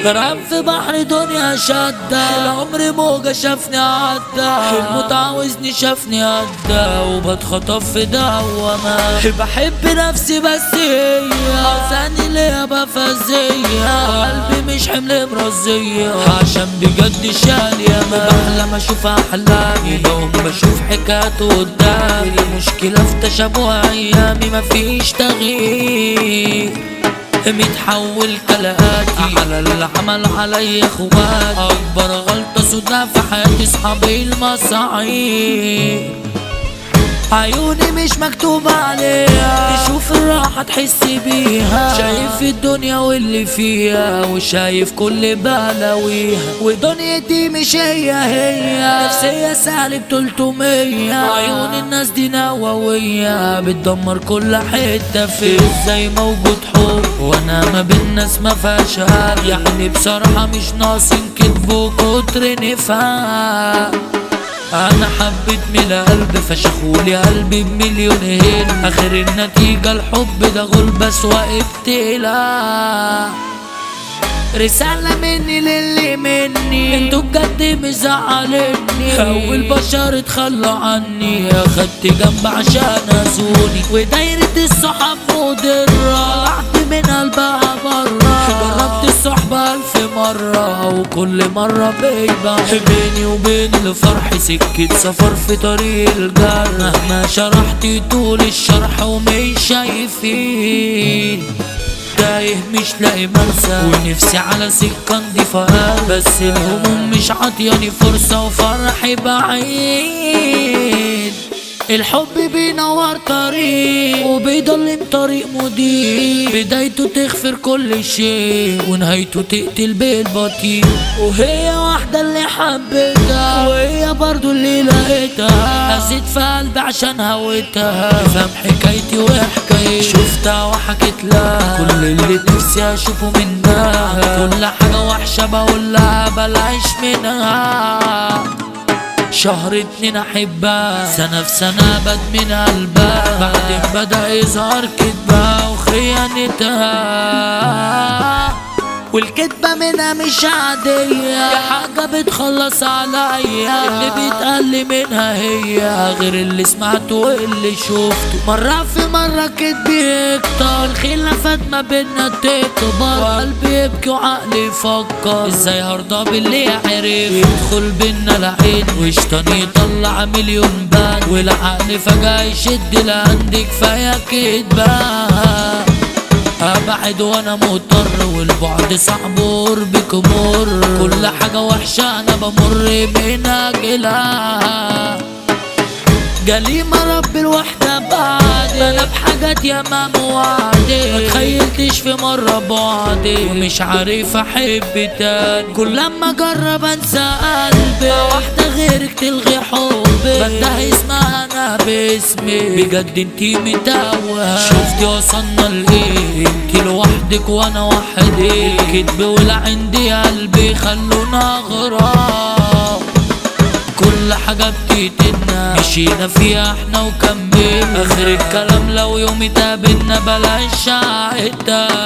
غرقان في بحر دنيا شدة العمر موجة شافني عدى الموت عاوزني شافني عدى وبتخطف في دوامة بحب نفسي بس هي عاوزاني ليا بفزية قلبي مش حمل مرزية عشان بجد شال ياما بحلم اشوف احلامي بقوم بشوف حكايته قدامي المشكلة في تشابه ايامي مفيش تغيير متحول كلقاتي على اللي عمل عليا اخواتي اكبر غلطة سوداء في حياتي صحابي المصاعيب عيوني مش مكتوب عليها تشوف الراحة تحس بيها شايف الدنيا واللي فيها وشايف كل بلاويها ودنيتي مش هي هي نفسية سالب تلتمية عيون الناس دي نووية بتدمر كل حتة في ازاي موجود حب وانا ما بين ناس ما فيهاش هاب يعني بصراحة مش ناقصين كدب وكتر نفاق انا حبيت من القلب فشخولي قلبي بمليون هين اخر النتيجة الحب ده غلبس وابتلاء رسالة مني للي مني انتوا بجد مزعلني اول بشر اتخلوا عني اخدت جنب عشان ازوني ودايرة الصحاب مضرة طلعت من قلبها برا جربت الصحبة الف مرة وكل مرة بيبقى بيني وبين الفرح سكة سفر في طريق الجر مهما شرحت طول الشرح ومش شايفين تايه مش لاقي مرسى ونفسي على سكة نضيفة بس الهموم مش عطياني فرصة وفرحي بعيد الحب بينور طريق وبيضلم طريق مضيق بدايته تغفر كل شيء ونهايته تقتل بالبطيء وهي واحدة اللي حبيتها وهي برضو اللي لقيتها هزيت في قلبي عشان هويتها فهم حكايتي وحكايتي شفتها وحكيت لها كل اللي نفسي اشوفه منها كل حاجة وحشة بقول لها بلاش منها شهر اتنين احبها سنة في سنة بدمن قلبها بعدين بدأ يظهر كدبها وخيانتها والكدبة منها مش عادية دي حاجة بتخلص عليا اللي بيتقل منها هي غير اللي سمعته واللي شفته مرة في مرة كدبي يكتر الخلافات ما بينا تكبر وقلبي يبكي وعقلي يفكر ازاي هرضى باللي عرف يدخل بينا لعين وشطان يطلع مليون بان والعقل فجأة يشد لعندك كفاية كدبة ابعد وانا مضطر والبعد صعب وقربك مر كل حاجة وحشة انا بمر من اجلها جليمة رب الوحدة بعدي انا بحاجات ياما موعدي ما تخيلتش في مرة بعدي ومش عارف احب تاني كل لما اجرب انسى قلبي واحدة غيرك تلغي حبي بنده اسمها انا باسمي بجد انتي متوه شفتي وصلنا لايه انتي لوحدك وانا وحدي الكدب ولا عندي قلبي خلونا غرام كل حاجة بتقتلنا مشينا فيها احنا وكملنا اخر الكلام لو يوم اتقابلنا بلاش عقدة